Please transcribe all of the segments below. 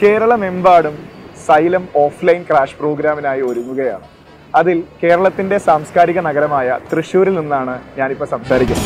കേരളമെമ്പാടും xylem offline crash പ്രോഗ്രാമിനായി ഒരുങ്ങുകയാണ് അതിൽ കേരളത്തിന്റെ സാംസ്കാരിക നഗരമായ തൃശ്ശൂരിൽ നിന്നാണ് ഞാനിപ്പോൾ സംസാരിക്കുന്നത്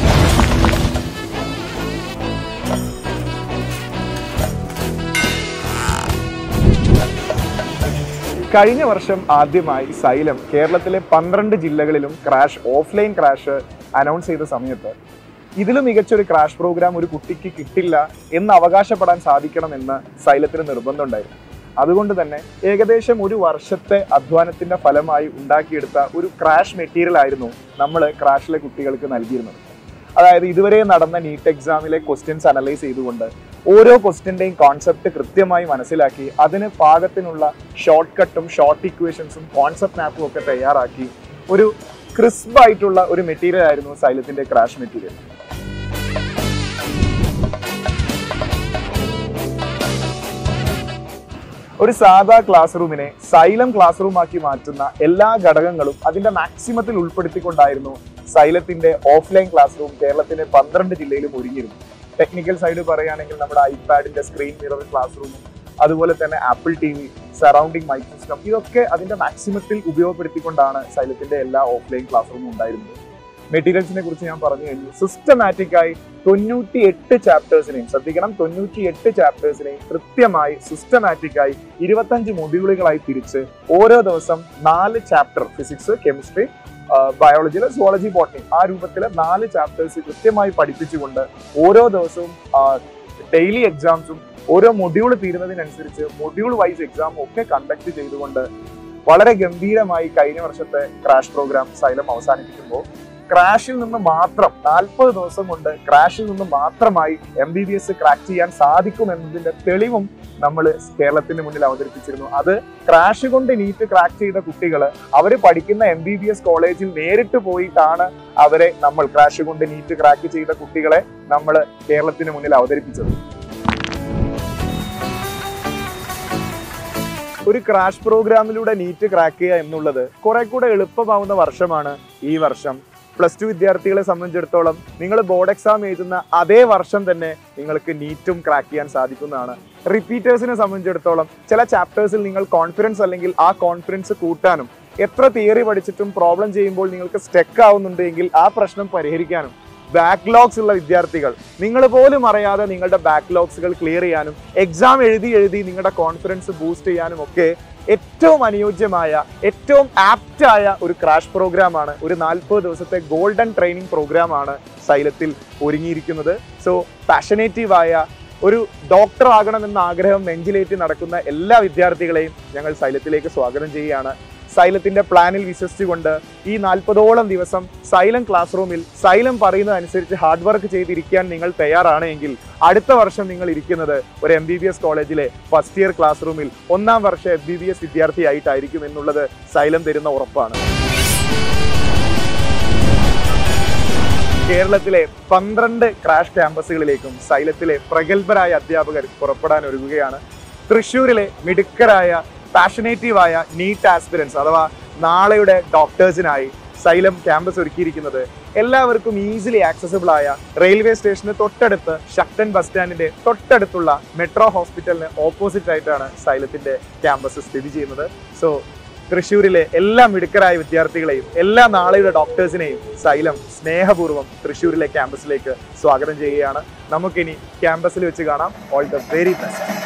കഴിഞ്ഞ വർഷം ആദ്യമായി സൈലം കേരളത്തിലെ പന്ത്രണ്ട് ജില്ലകളിലും ക്രാഷ് ഓഫ്ലൈൻ ക്രാഷ് അനൗൺസ് ചെയ്ത സമയത്ത് ഇതിലും മികച്ചൊരു ക്രാഷ് പ്രോഗ്രാം ഒരു കുട്ടിക്ക് കിട്ടില്ല എന്ന് അവകാശപ്പെടാൻ സാധിക്കണമെന്ന് സൈലത്തിന് നിർബന്ധമുണ്ടായിരുന്നു അതുകൊണ്ട് തന്നെ ഏകദേശം ഒരു വർഷത്തെ അധ്വാനത്തിന്റെ ഫലമായി ഉണ്ടാക്കിയെടുത്ത ഒരു ക്രാഷ് മെറ്റീരിയൽ ആയിരുന്നു നമ്മൾ ക്രാഷിലെ കുട്ടികൾക്ക് നൽകിയിരുന്നത് അതായത് ഇതുവരെ നടന്ന നീറ്റ് എക്സാമിലെ ക്വസ്റ്റ്യൻസ് അനലൈസ് ചെയ്തുകൊണ്ട് ഓരോ ക്വസ്റ്റ്യന്റെയും കോൺസെപ്റ്റ് കൃത്യമായി മനസ്സിലാക്കി അതിന് പാകത്തിനുള്ള ഷോർട്ട് കട്ടും ഷോർട്ട് ഇക്വേഷൻസും കോൺസെപ്റ്റ് മാപ്പും ഒക്കെ തയ്യാറാക്കി ഒരു ക്രിസ്പ് ആയിട്ടുള്ള ഒരു മെറ്റീരിയൽ ആയിരുന്നു സൈലത്തിന്റെ ക്രാഷ് മെറ്റീരിയൽ ഒരു സാധാ ക്ലാസ് റൂമിനെ സൈലം ക്ലാസ് റൂം ആക്കി മാറ്റുന്ന എല്ലാ ഘടകങ്ങളും അതിന്റെ മാക്സിമത്തിൽ ഉൾപ്പെടുത്തിക്കൊണ്ടായിരുന്നു സൈലത്തിന്റെ ഓഫ്ലൈൻ ക്ലാസ് റൂം കേരളത്തിന്റെ പന്ത്രണ്ട് ജില്ലയിലും ഒരുങ്ങിയിരുന്നു ടെക്നിക്കൽ സൈഡ് പറയുകയാണെങ്കിൽ നമ്മുടെ ഐപാഡിന്റെ സ്ക്രീൻ മിറർ ക്ലാസ് റൂമും അതുപോലെ തന്നെ Apple T V surrounding mic system ഇതൊക്കെ അതിന്റെ മാക്സിമത്തിൽ ഉപയോഗപ്പെടുത്തിക്കൊണ്ടാണ് സൈലത്തിന്റെ എല്ലാ ഓഫ്ലൈൻ ക്ലാസ് റൂമും ഉണ്ടായിരുന്നത് മെറ്റീരിയൽസിനെ കുറിച്ച് ഞാൻ പറഞ്ഞു കഴിഞ്ഞു സിസ്റ്റമാറ്റിക് ആയി തൊണ്ണൂറ്റി എട്ട് ചാപ്റ്റേഴ്സിനെയും ശ്രദ്ധിക്കണം തൊണ്ണൂറ്റി എട്ട് ചാപ്റ്റേഴ്സിനെയും കൃത്യമായി സിസ്റ്റമാറ്റിക് ആയി ഇരുപത്തഞ്ച് മൊഡ്യൂളുകളായി തിരിച്ച് ഓരോ ദിവസം നാല് ചാപ്റ്റർ ഫിസിക്സ് കെമിസ്ട്രി ബയോളജിയിൽ സുവോളജി ബോട്ടണി ആ രൂപത്തിൽ നാല് ചാപ്റ്റേഴ്സ് കൃത്യമായി പഠിപ്പിച്ചുകൊണ്ട് ഓരോ ദിവസവും ഡെയിലി എക്സാംസും ഓരോ മൊഡ്യൂൾ തീരുന്നതിനനുസരിച്ച് മൊഡ്യൂൾ വൈസ് എക്സാം ഒക്കെ കണ്ടക്ട് ചെയ്തുകൊണ്ട് വളരെ ഗംഭീരമായി കഴിഞ്ഞ വർഷത്തെ ക്രാഷ് പ്രോഗ്രാം സൈലം അവസാനിപ്പിക്കുമ്പോൾ ക്രാഷിൽ നിന്ന് മാത്രം നാൽപ്പത് ദിവസം കൊണ്ട് ക്രാഷിൽ നിന്ന് മാത്രമായി M B B S crack ചെയ്യാൻ സാധിക്കും എന്നതിന്റെ തെളിവും നമ്മൾ കേരളത്തിന് മുന്നിൽ അവതരിപ്പിച്ചിരുന്നു അത് ക്രാഷ് കൊണ്ട് നീറ്റ് ക്രാക്ക് ചെയ്ത കുട്ടികൾ അവർ പഠിക്കുന്ന എം ബി ബി എസ് കോളേജിൽ നേരിട്ട് പോയിട്ടാണ് അവരെ നമ്മൾ ക്രാഷ് കൊണ്ട് നീറ്റ് ക്രാക്ക് ചെയ്ത കുട്ടികളെ നമ്മൾ കേരളത്തിന് മുന്നിൽ അവതരിപ്പിച്ചത് ഒരു ക്രാഷ് പ്രോഗ്രാമിലൂടെ നീറ്റ് ക്രാക്ക് ചെയ്യുക എന്നുള്ളത് കുറെ കൂടെ എളുപ്പമാവുന്ന വർഷമാണ് ഈ വർഷം പ്ലസ് ടു വിദ്യാർത്ഥികളെ സംബന്ധിച്ചിടത്തോളം നിങ്ങൾ ബോർഡ് എക്സാം എഴുതുന്ന അതേ വർഷം തന്നെ നിങ്ങൾക്ക് നീറ്റും ക്രാക്ക് ചെയ്യാൻ സാധിക്കുന്നതാണ് റിപ്പീറ്റേഴ്സിനെ സംബന്ധിച്ചിടത്തോളം ചില ചാപ്റ്റേഴ്സിൽ നിങ്ങൾ കോൺഫിഡൻസ് അല്ലെങ്കിൽ ആ കോൺഫിഡൻസ് കൂട്ടാനും എത്ര തിയറി പഠിച്ചിട്ടും പ്രോബ്ലം ചെയ്യുമ്പോൾ നിങ്ങൾക്ക് സ്റ്റെക്ക് ആവുന്നുണ്ടെങ്കിൽ ആ പ്രശ്നം പരിഹരിക്കാനും ബാക്ക്ലോഗ്സ് ഉള്ള വിദ്യാർത്ഥികൾ നിങ്ങൾ പോലും അറിയാതെ നിങ്ങളുടെ ബാക്ക്ലോഗ്സുകൾ ക്ലിയർ ചെയ്യാനും എക്സാം എഴുതി എഴുതി നിങ്ങളുടെ കോൺഫിഡൻസ് ബൂസ്റ്റ് ചെയ്യാനും ഒക്കെ ഏറ്റവും അനുയോജ്യമായ ഏറ്റവും ആപ്റ്റായ ഒരു ക്രാഷ് പ്രോഗ്രാമാണ് ഒരു നാൽപ്പത് ദിവസത്തെ ഗോൾഡൻ ട്രെയിനിങ് പ്രോഗ്രാമാണ് സൈലത്തിൽ ഒരുങ്ങിയിരിക്കുന്നത് സോ പാഷനേറ്റീവായ ഒരു ഡോക്ടർ ആകണമെന്ന ആഗ്രഹം നെഞ്ചിലേറ്റി നടക്കുന്ന എല്ലാ വിദ്യാർത്ഥികളെയും ഞങ്ങൾ സൈലത്തിലേക്ക് സ്വാഗതം ചെയ്യുകയാണ് സൈലത്തിന്റെ പ്ലാനിൽ വിശ്വസിച്ചുകൊണ്ട് ഈ നാൽപ്പതോളം ദിവസം സൈലം ക്ലാസ് റൂമിൽ സൈലം പറയുന്നതനുസരിച്ച് ഹാർഡ് വർക്ക് ചെയ്തിരിക്കാൻ നിങ്ങൾ തയ്യാറാണ് എങ്കിൽ അടുത്ത വർഷം നിങ്ങൾ ഇരിക്കുന്നത് ഒരു എം ബി ബി എസ് കോളേജിലെ ഫസ്റ്റ് ഇയർ ക്ലാസ് റൂമിൽ ഒന്നാം വർഷ എം ബി ബി എസ് വിദ്യാർത്ഥിയായിട്ടായിരിക്കും എന്നുള്ളത് സൈലം തരുന്ന ഉറപ്പാണ് കേരളത്തിലെ പന്ത്രണ്ട് ക്രാഷ് ക്യാമ്പസുകളിലേക്കും സൈലത്തിലെ പ്രഗത്ഭരായ അധ്യാപകർ പുറപ്പെടാൻ ഒരുങ്ങുകയാണ് തൃശ്ശൂരിലെ മിടുക്കരായ പാഷനേറ്റീവായ നീറ്റ് ആസ്പിരൻസ് അഥവാ നാളെയുടെ ഡോക്ടേഴ്സിനായി സൈലം ക്യാമ്പസ് ഒരുക്കിയിരിക്കുന്നത് എല്ലാവർക്കും ഈസിലി ആക്സസിബിൾ ആയ റെയിൽവേ സ്റ്റേഷന് തൊട്ടടുത്ത് ശക്തൻ ബസ് സ്റ്റാൻഡിന്റെ തൊട്ടടുത്തുള്ള മെട്രോ ഹോസ്പിറ്റലിന് ഓപ്പോസിറ്റ് ആയിട്ടാണ് സൈലത്തിന്റെ ക്യാമ്പസ് സ്ഥിതി ചെയ്യുന്നത് സോ തൃശ്ശൂരിലെ എല്ലാ മിടുക്കരായ വിദ്യാർത്ഥികളെയും എല്ലാ നാളെയുടെ ഡോക്ടേഴ്സിനെയും സൈലം സ്നേഹപൂർവ്വം തൃശ്ശൂരിലെ ക്യാമ്പസിലേക്ക് സ്വാഗതം ചെയ്യുകയാണ് നമുക്കിനി ക്യാമ്പസിൽ വെച്ച് കാണാം ഓൾ ദ വെരി ബെസ്റ്റ്